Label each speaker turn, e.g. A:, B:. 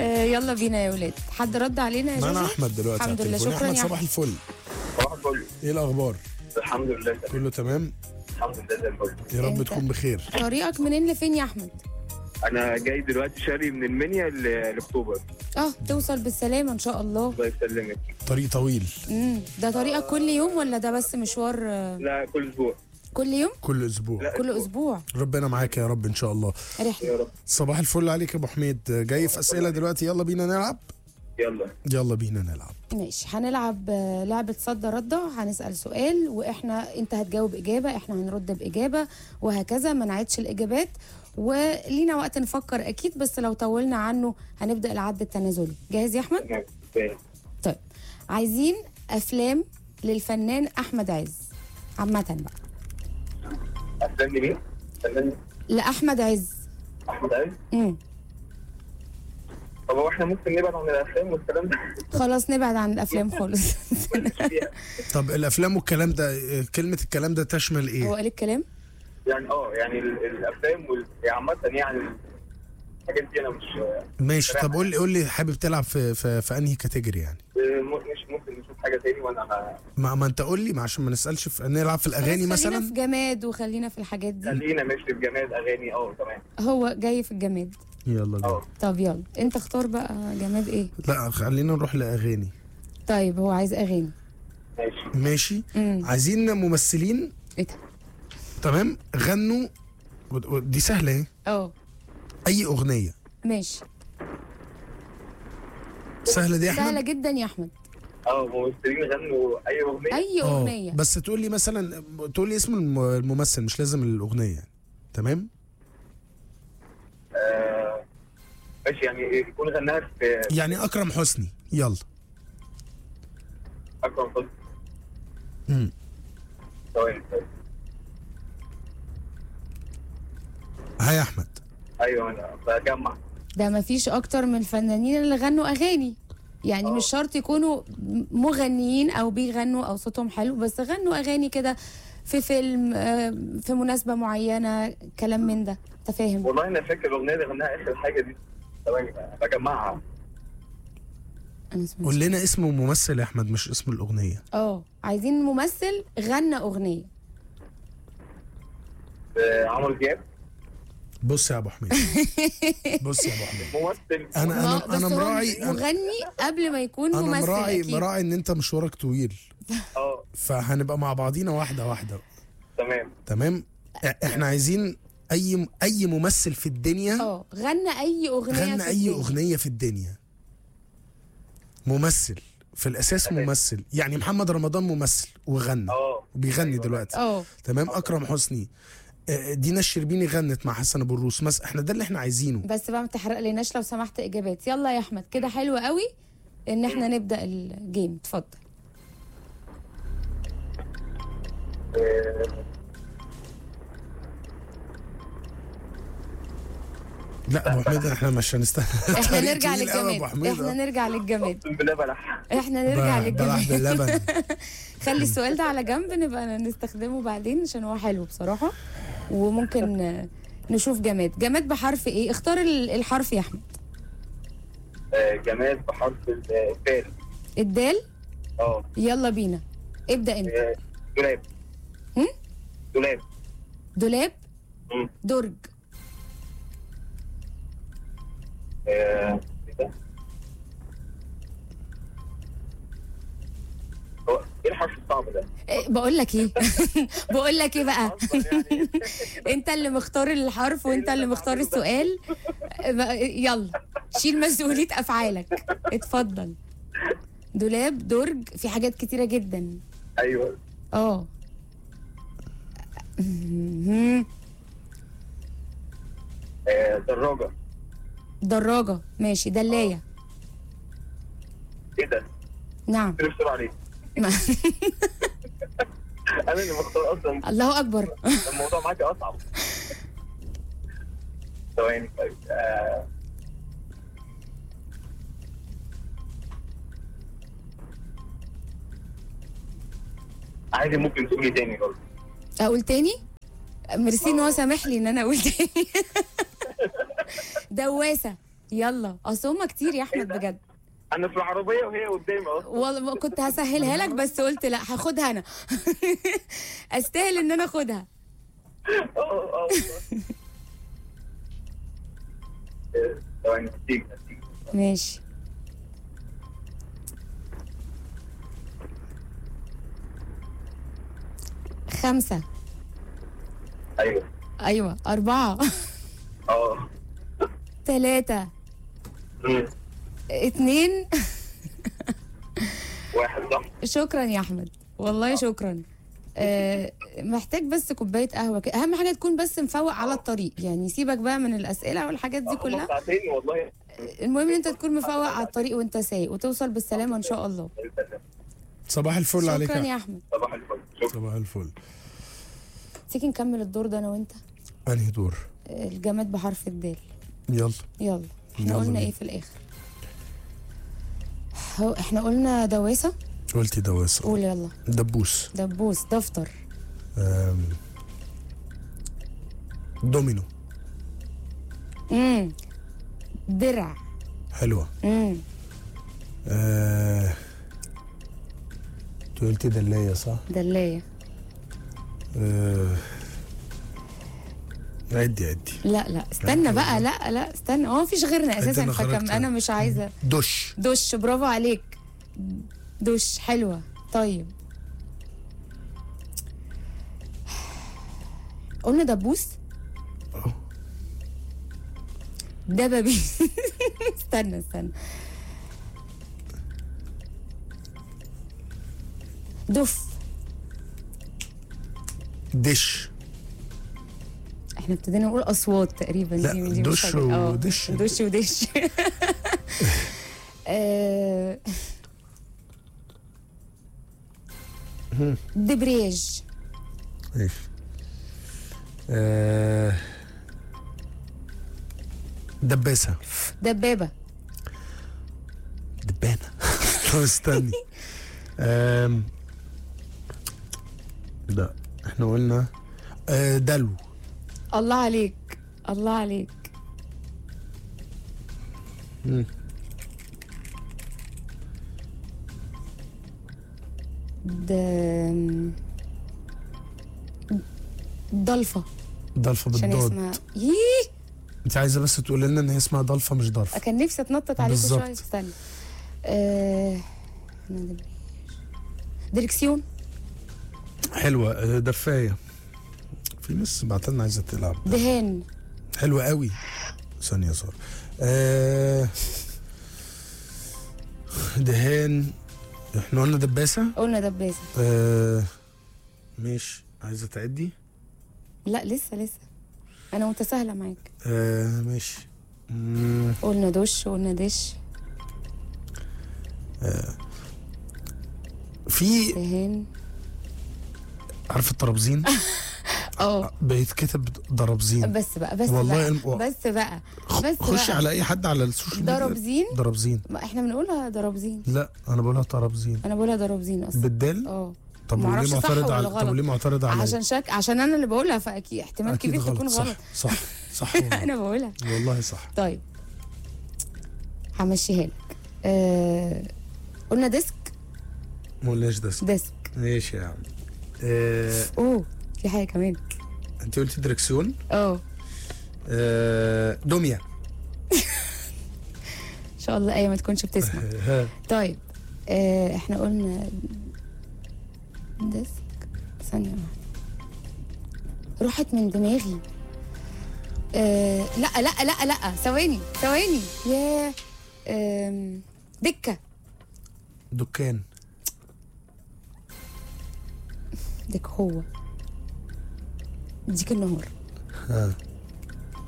A: آه يلا بينا يا ولاد حد رد علينا يا
B: معانا
A: جوجو
B: احمد دلوقتي
A: الحمد
B: على
A: لله
B: التليفون.
A: شكرا
B: احمد
A: يا
B: صباح
A: أحمد.
B: الفل
C: صباح الفل
B: ايه الاخبار
C: الحمد لله تمام
B: كله تمام
C: الحمد لله زي الفل
B: يا رب
A: أنت-
B: تكون بخير
A: طريقك منين لفين يا احمد
C: انا جاي دلوقتي شاري من المنيا ل- لاكتوبر
A: اه توصل بالسلامه ان شاء الله
C: الله يسلمك
B: طريق طويل
A: امم ده طريقك كل يوم ولا ده بس مشوار آه،
C: لا كل اسبوع
A: كل يوم
B: كل اسبوع
C: لا.
A: كل اسبوع
B: ربنا معاك يا رب ان شاء الله
A: رحله
C: يا رب
B: صباح الفل عليك يا ابو حميد جاي في اسئله دلوقتي يلا بينا نلعب
C: يلا
B: يلا بينا نلعب
A: ماشي هنلعب آه، لعبة صد رد هنسأل سؤال واحنا انت هتجاوب اجابة احنا هنرد باجابة وهكذا ما نعيدش الاجابات ولينا وقت نفكر اكيد بس لو طولنا عنه هنبدأ العد التنازلي جاهز يا احمد
C: تمام تمام.
A: طيب عايزين افلام للفنان احمد عز عامة بقى
C: افلام لمين؟ فنان
A: لاحمد عز
C: احمد عز
A: امم
C: طب هو احنا ممكن نبعد عن الافلام والكلام ده
A: خلاص نبعد عن الافلام خالص
C: ماليش فيها.
B: طب الافلام والكلام ده كلمه الكلام ده تشمل
A: هو
B: ايه
A: قال الكلام
C: يعني اه يعني ال- الافلام وال- يعني عامه يعني الحاجات دي انا مش
B: ماشي طب قول لي قول لي حابب تلعب في في, في انهي كاتيجوري يعني
C: م- مش ممكن نشوف حاجه تاني وانا
B: ما, ما انت قول لي ما عشان ما نسالش في نلعب في الاغاني
A: خلاص خلينا
B: مثلا
A: في جماد وخلينا في الحاجات دي
C: خلينا ماشي في جماد اغاني اه تمام
A: هو جاي في الجماد
B: يلا بينا
C: اه
A: طب يلا انت اختار بقى جماد ايه
B: لا خلينا نروح لاغاني
A: طيب هو عايز اغاني
C: ماشي
B: ماشي
A: امم
B: عايزين ممثلين
A: ايه ده
B: تمام غنوا و- و- دي سهله اهي
A: اه
B: اي اغنيه
A: ماشي
B: سهله دي يا
A: سهله
B: احمد
A: جدا يا احمد
C: اه ممثلين غنوا اي اغنيه
A: اي
B: اه
A: اغنيه
B: بس تقول لي مثلا تقول لي اسم الم- الممثل مش لازم الاغنيه يعني تمام
C: آه ماشي يعني يكون غناها في
B: يعني اكرم حسني يلا
C: اكرم حسني
B: امم
C: ثواني ثواني.
B: ها يا احمد
C: ايوه انا بجمع
A: ده ما فيش اكتر من الفنانين اللي غنوا اغاني يعني مش شرط يكونوا مغنيين او بيغنوا او صوتهم حلو بس غنوا اغاني كده في فيلم آه، في مناسبه معينه كلام من ده انت فاهم
C: والله انا فاكر الاغنيه اللي غناها اخر حاجه دي ثواني بجمعها
A: انا سمعت
B: قول لنا اسم الممثل يا احمد مش اسم الاغنيه
A: اه عايزين ممثل غنى اغنيه
C: آه عمرو دياب
B: بص يا ابو حميد بص يا ابو حميد
C: ممثل
B: انا
A: ما-
B: انا
A: بس
B: انا
A: هو
B: مراعي أنا-
A: مغني قبل ما يكون
B: انا
A: ممثل
B: مراعي
A: أكيد.
B: مراعي ان انت مشوارك طويل
C: اه
B: فهنبقى مع بعضينا واحده واحده
C: تمام
B: تمام إ- احنا عايزين اي اي ممثل في الدنيا
A: اه غنى اي اغنيه
B: غنى
A: في
B: اي
A: الدنيا.
B: اغنيه في الدنيا ممثل في الاساس
C: تمام.
B: ممثل يعني محمد رمضان ممثل وغنى
C: اه
B: وبيغني
C: أيوة.
B: دلوقتي
A: اه
B: تمام اكرم حسني آه، دينا الشربيني غنت مع حسن ابو الروس مثلا احنا ده اللي احنا عايزينه
A: بس بقى ما تحرق لناش لو سمحت اجابات يلا يا احمد كده حلو قوي ان احنا نبدا الجيم اتفضل
C: آه،
B: لا ابو حميد احنا مش هنستنى
A: احنا
B: طريق
A: نرجع
B: طويل قوي يا ابو
A: للجماد
B: حميد
A: احنا
B: آه.
A: نرجع للجماد
C: اقسم بالله بلح
A: احنا نرجع
B: ب- بلح
A: للجماد
B: باللبن
A: خلي السؤال ده على جنب نبقى نستخدمه بعدين عشان هو حلو بصراحه وممكن آه، نشوف جماد جماد بحرف ايه اختار ال- الحرف يا احمد
C: آه جماد بحرف الدال
A: الدال
C: اه
A: يلا بينا ابدا انت
C: آه، دولاب
A: هم؟
C: دولاب
A: دولاب
C: مم.
A: درج
C: آه، ايه ده؟ هو ايه الحرف الصعب ده؟
A: إيه، بقول لك ايه بقول لك ايه بقى
C: أصلاً يعني
A: انت اللي مختار الحرف وانت اللي مختار السؤال بقى- يلا شيل مسؤولية افعالك اتفضل دولاب درج في حاجات كتيرة جدا
C: ايوه
A: اه مهم.
C: آه، دراجة
A: دراجة ماشي دلاية
C: ايه ده؟
A: نعم
C: ايه بسرعة عليه؟
A: ما-
C: انا اللي مختار اصلا
A: الله اكبر
C: الموضوع معاكي اصعب ثواني طيب آه، عادي ممكن تقولي تاني برضه
A: اقول تاني ميرسي ان هو سامح لي ان انا اقول تاني دواسة يلا اصل هما كتير يا احمد
C: ده؟
A: بجد
C: انا في العربيه وهي قدامي اصلا
A: والله ما كنت هسهلها لك بس قلت لا هاخدها انا استاهل ان انا اخدها
C: اه اه والله. آه، ثواني هديك هديك
A: ماشي خمسة
C: ايوه
A: أيوة أربعة
C: اه
A: ثلاثة
C: مم.
A: اتنين
C: واحد صح
A: شكرا يا أحمد والله شكرا آه، محتاج بس كوباية قهوة كده. أهم حاجة تكون بس مفوق على الطريق يعني سيبك بقى من الأسئلة والحاجات دي
C: آه،
A: كلها
C: هم ساعتين والله
A: المهم ان انت تكون مفوق على الطريق وانت سايق وتوصل بالسلامة ان شاء الله
B: صباح الفل عليك
A: شكرا
B: يا
A: يا احمد
C: صباح الفل شكرا
B: صباح الفل
A: تيجي نكمل الدور ده انا وانت
B: انهي دور
A: الجماد بحرف الدال
B: يلا
A: يلا احنا
B: يلا
A: قلنا
B: بينا.
A: ايه في الاخر هو احنا قلنا دواسة
B: قلتي دواسة
A: قول يلا
B: دبوس
A: دبوس دفتر
B: آم، دومينو
A: امم درع
B: حلوة
A: امم
B: آه، انت قلتي دلاية صح؟
A: دلاية
B: آه، عدي عدي
A: لا لا استنى بقى لا لا استنى هو مفيش غيرنا اساسا
B: أنا
A: فكم
B: خرجت.
A: انا مش عايزه
B: دش
A: دش برافو عليك دش حلوه طيب قلنا دبوس
B: أهو.
A: دبابيس استنى استنى دف
B: دش
A: احنا ابتدينا نقول اصوات تقريبا
B: لا،
A: دي دي مش
B: دش
A: حاجة. آه،
B: ودش.
A: دش ودش آه، دبريج
B: ماشي آه، دباسة
A: دبابه
B: دبانة طب استني آم، لا احنا قلنا آه، دلو
A: الله عليك الله عليك
B: مم.
A: د ضلفه
B: ضلفة
A: عشان هي
B: بالضاد
A: اسمها ييه
B: انت عايزة بس تقول لنا ان هي اسمها ضلفة مش ضرفة
A: كان نفسي اتنطط عليكم
B: بالظبط.
A: شويه استنى آه... إحنا دبريج. دركسيون
B: حلوة آه، دفاية في ناس بعتلنا عايزة تلعب
A: دهان
B: حلوة قوي ثانية صار آه دهان احنا قلنا دباسة
A: قلنا دباسه
B: آه ماشي عايزة تعدي
A: لا لسه لسه انا متساهله معاك
B: آه ماشي مم،
A: قلنا دش قلنا دش
B: في
A: دهان
B: عارف الطرابزين
A: اه
B: بيتكتب ضربزين
A: بس بقى بس
B: والله
A: بقى
B: الم-
A: بس بقى
B: خ-
A: بس
B: خش
A: بقى.
B: على اي حد على السوشيال ميديا
A: ضربزين
B: ضربزين
A: ما احنا بنقولها ضربزين
B: لا انا بقولها طرابزين
A: انا بقولها ضربزين اصلا
B: بالدال
A: اه
B: طب
A: معرفش
B: وليه
A: صح
B: معترض
A: ولا
B: على
A: غلط.
B: طب وليه معترض على
A: عشان شك عشان انا اللي بقولها فاكيد احتمال
B: اكيد
A: كبير تكون
B: غلط
A: غلط
B: صح صح صح والله.
A: انا بقولها
B: والله صح
A: طيب همشيها لك آه... قلنا ديسك
B: ما قلناش ده
A: ديسك
B: ماشي يا عم آه،
A: اوه في حاجه كمان
B: انت قلتي دركسيون
A: اه
B: آه، دميه
A: ان شاء الله ايه ما تكونش بتسمع
B: ها
A: طيب آه احنا قلنا ديسك ثانية واحدة راحت من دماغي آه لا لا لا لا ثواني ثواني يا آم، دكة
B: دكان
A: ديك هو ديك النهار
B: ها